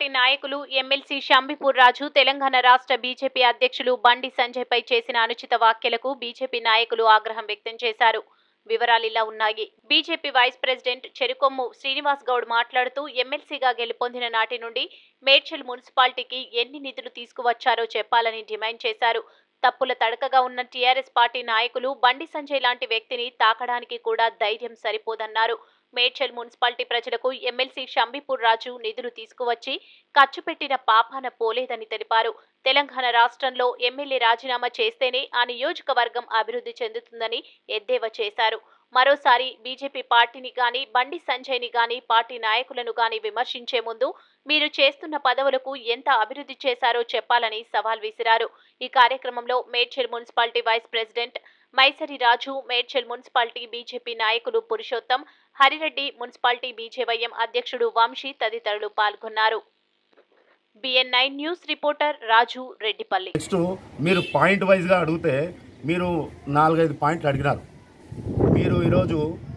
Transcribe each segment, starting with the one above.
party నాయకులు MLC Shambipur రాజు తెలంగాణ రాష్ట్ర BJP అధ్యక్షులు బండి సంజయ్పై చేసిన అనుచిత వ్యాఖ్యలకు బీజేపీ నాయకులు ఆగ్రహం వ్యక్తం చేశారు వివరాలు ఇలా ఉన్నాయి BJP vice president Cherukommu Srinivas Goud మాట్లాడుతూ ఎమ్మెల్సీగా గెలుపొందిన నాటి నుండి మేడ్చల్ మున్సిపాలిటీకి ఎన్ని నిధులు తీసుకువచ్చారో చెప్పాలని డిమాండ్ చేశారు తప్పుల తడకగా ఉన్న టీఆర్ఎస్ పార్టీ నాయకులు బండి సంజయ్ లాంటి వ్యక్తిని తాకడానికి కూడా ధైర్యం సరిపోదన్నారు మేడ్చల్ మున్సిపాలిటీ ప్రజలకు ఎమ్మెల్సీ షంబిపూర్ రాజు నిధులు తీసుకువచ్చి ఖర్చు పెట్టిన పాపాన పోలేదని తెలిపారు తెలంగాణ రాష్ట్రంలో ఎమ్మెల్యే రాజీనామా చేస్తేనే ఆ నియోజకవర్గం అభివృద్ధి చెందుతుందని ఎద్దేవా చేశారు మరోసారి బీజేపీ పార్టీని గాని బండి సంజయ్ని గాని పార్టీ నాయకులను గాని విమర్శించే ముందు మీరు చేస్తున్న పదవులకు ఎంత అభివృద్ధి చేశారో చెప్పాలని సవాల్ విసిరారు ఈ కార్యక్రమంలో Medchal municipality vice president Maisari Raju Medchal municipality BJP నాయకులు పురుషోత్తం హరిరెడ్డి మున్సిపాలిటీ బీజేవైఎం అధ్యక్షుడు వంశీ తదితరులు పాల్గొన్నారు BN nine news reporter Raju Reddipalli next మీరు పాయింట్ వైజ్గా అడిగితే మీరు నాలుగైదు పాయింట్లు అడిగినారు మీరు ఈరోజు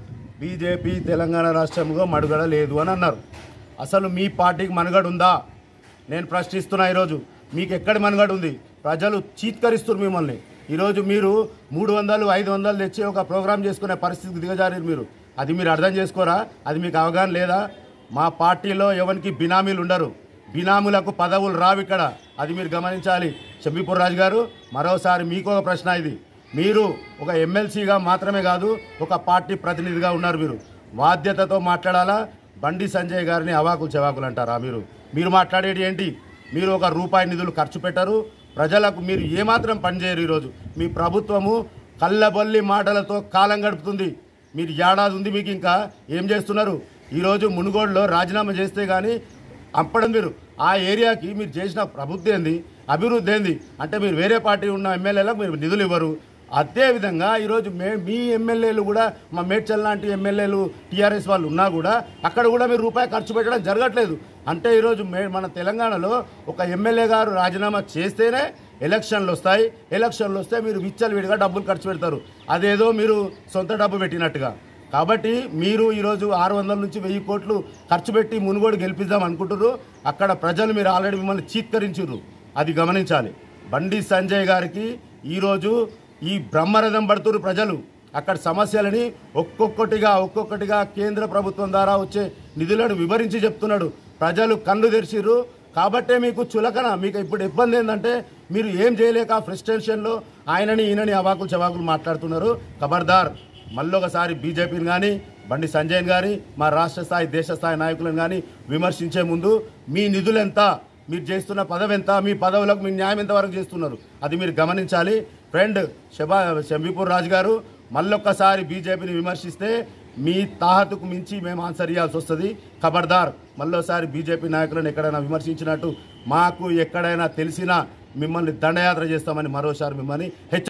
బీజేపీ తెలంగాణ రాష్ట్రంలో మనుగడ లేదు అని అన్నారు అసలు మీ పార్టీకి మనుగడ ఉందా నేను ప్రశ్నిస్తున్నా ఈరోజు మీకు ఎక్కడి మనుగడ ఉంది ప్రజలు చీత్కరిస్తున్నారు మిమ్మల్ని ఈరోజు మీరు మూడు వందలు ఐదు వందలు తెచ్చి ఒక ప్రోగ్రాం చేసుకునే పరిస్థితికి దిగజారు మీరు అది మీరు అర్థం చేసుకోరా అది మీకు అవగాహన లేదా మా పార్టీలో ఎవరికి బినామీలు ఉండరు బినాములకు పదవులు రావు ఇక్కడ అది మీరు గమనించాలి షంబీపూర్ రాజు గారు మరోసారి మీకు ఒక ప్రశ్న ఇది మీరు ఒక ఎమ్మెల్సీగా మాత్రమే కాదు ఒక పార్టీ ప్రతినిధిగా ఉన్నారు మీరు బాధ్యతతో మాట్లాడాలా బండి సంజయ్ గారిని అవాకులు చెవాకులు అంటారా మీరు మీరు మాట్లాడేది ఏంటి మీరు ఒక రూపాయి నిధులు ఖర్చు పెట్టరు ప్రజలకు మీరు ఏమాత్రం పనిచేయరు ఈరోజు మీ ప్రభుత్వము కళ్ళబొల్లి మాటలతో కాలం గడుపుతుంది మీరు ఏడాది ఉంది మీకు ఇంకా ఏం చేస్తున్నారు ఈరోజు మునుగోడులో రాజీనామా చేస్తే కానీ అప్పడం మీరు ఆ ఏరియాకి మీరు చేసిన ప్రభుత్వం ఏంది అభివృద్ధి ఏంది అంటే మీరు వేరే పార్టీ ఉన్న ఎమ్మెల్యేలకు మీరు నిధులు ఇవ్వరు అదేవిధంగా ఈరోజు మే మీ ఎమ్మెల్యేలు కూడా మా మేడ్చల్ లాంటి ఎమ్మెల్యేలు టీఆర్ఎస్ వాళ్ళు ఉన్నా కూడా అక్కడ కూడా మీరు రూపాయి ఖర్చు పెట్టడం జరగట్లేదు అంటే ఈరోజు మే మన తెలంగాణలో ఒక ఎమ్మెల్యే గారు రాజీనామా చేస్తేనే ఎలక్షన్లు వస్తాయి ఎలక్షన్లు వస్తే మీరు విచ్చలవిడిగా డబ్బులు ఖర్చు పెడతారు అదేదో మీరు సొంత డబ్బు పెట్టినట్టుగా కాబట్టి మీరు ఈరోజు ఆరు వందల నుంచి వెయ్యి కోట్లు ఖర్చు పెట్టి మునుగోడు గెలిపిద్దాం అనుకుంటున్నారు అక్కడ ప్రజలు మీరు ఆల్రెడీ మిమ్మల్ని చీత్కరించారు అది గమనించాలి బండి సంజయ్ గారికి ఈరోజు ఈ బ్రహ్మరథం పడుతున్నారు ప్రజలు అక్కడ సమస్యలని ఒక్కొక్కటిగా ఒక్కొక్కటిగా కేంద్ర ప్రభుత్వం ద్వారా వచ్చే నిధులను వివరించి చెప్తున్నాడు ప్రజలు కళ్ళు తెరిచిర్రు కాబట్టే మీకు చులకన మీకు ఇప్పుడు ఇబ్బంది ఏంటంటే మీరు ఏం చేయలేక ఫ్రస్ట్రేషన్లో ఆయనని ఈయనని అవాకులు చవాకులు మాట్లాడుతున్నారు ఖబర్దార్ మళ్ళొకసారి బీజేపీని కానీ బండి సంజయ్ని కానీ మా రాష్ట్ర స్థాయి దేశ స్థాయి నాయకులను కానీ విమర్శించే ముందు మీ నిధులు ఎంత మీరు చేస్తున్న పదవి ఎంత మీ పదవులకు మీ న్యాయం ఎంతవరకు చేస్తున్నారు అది మీరు గమనించాలి ఫ్రెండ్ శబా శంబీపూర్ రాజు గారు మళ్ళొక్కసారి బీజేపీని విమర్శిస్తే మీ తాహతుకు మించి మేము ఆన్సర్ ఇవ్వాల్సి వస్తుంది ఖబర్దార్ మళ్ళోసారి బీజేపీ నాయకులను ఎక్కడైనా విమర్శించినట్టు మాకు ఎక్కడైనా తెలిసినా మిమ్మల్ని దండయాత్ర చేస్తామని మరోసారి మిమ్మల్ని హెచ్చ